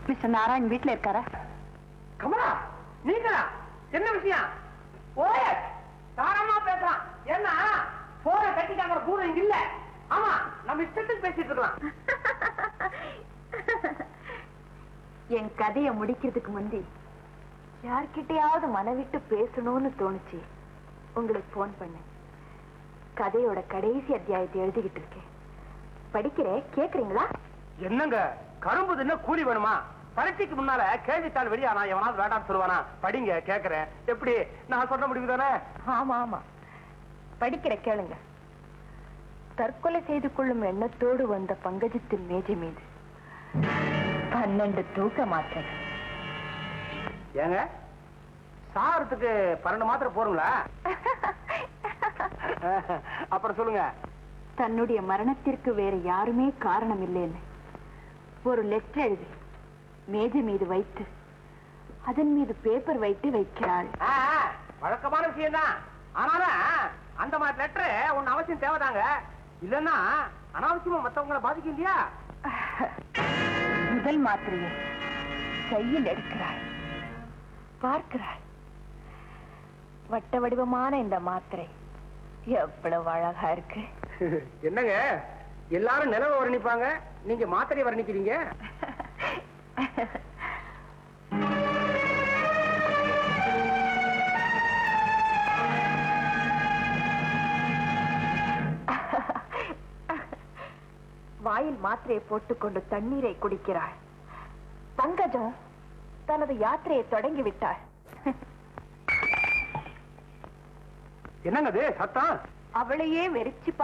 mister Narayan வீட்ல இருக்காரா கமலா நீங்களா என்ன விஷயம் ஓய தாராளமா பேசலாம் ஏன்னா போன கட்டிட்டாங்க பூரம் இங்க இல்ல ஆமா நம்ம இஷ்டத்துக்கு பேசிட்டு இருக்கலாம் என் கதையை முடிக்கிறதுக்கு முந்தி யார்கிட்டயாவது மனவிட்டு பேசணும்னு தோணுச்சு உங்களுக்கு போன் பண்ணேன் கதையோட கடைசி அத்தியாயத்தை எழுதிக்கிட்டு இருக்கேன் படிக்கிறேன் கேக்குறீங்களா என்னங்க கரும்பு தின்ன கூலி வேணுமா பரீட்சைக்கு முன்னால கேள்வித்தாள் வெளியானா எவனாவது வேண்டாம்னு சொல்லுவானா படிங்க கேக்குறேன் எப்படி நான் சொல்ல முடியும் தானே ஆமா ஆமா படிக்கிற கேளுங்க தற்கொலை செய்து கொள்ளும் எண்ணத்தோடு வந்த பங்கஜத்தின் மேஜை மீது பன்னெண்டு தூக்க மாத்திரைகள் ஏங்க சாரத்துக்கு பன்னெண்டு மாத்திரை போறீங்களா அப்புறம் சொல்லுங்க தன்னுடைய மரணத்திற்கு வேற யாருமே காரணம் இல்லைன்னு ஒரு லெட்டர் எழுதி மேஜை மீது வைத்து அதன் மீது பேப்பர் வைத்து வைக்கிறாள் ஆ, ஆ, வழக்கமான விஷயம் தான் ஆனாலும் அந்த மாதிரி லெட்டர் ஒன்னு அவசியம் தேவைதாங்க இல்லன்னா அனாவசியமா மத்தவங்களை பாதிக்கும் இல்லையா முதல் மாத்திரையை கையில் எடுக்கிறாள் பார்க்கிறாள் வட்ட வடிவமான இந்த மாத்திரை எவ்வளவு அழகா இருக்கு என்னங்க எல்லாரும் நிலவை வர்ணிப்பாங்க நீங்க மாத்திரை வர்ணிக்கிறீங்க வாயில் மாத்திரையை போட்டுக்கொண்டு தண்ணீரை குடிக்கிறாள் பங்கஜம் தனது யாத்திரையை தொடங்கி விட்டாள் என்னங்க அது சத்தம் அவளையே வெறிச்சு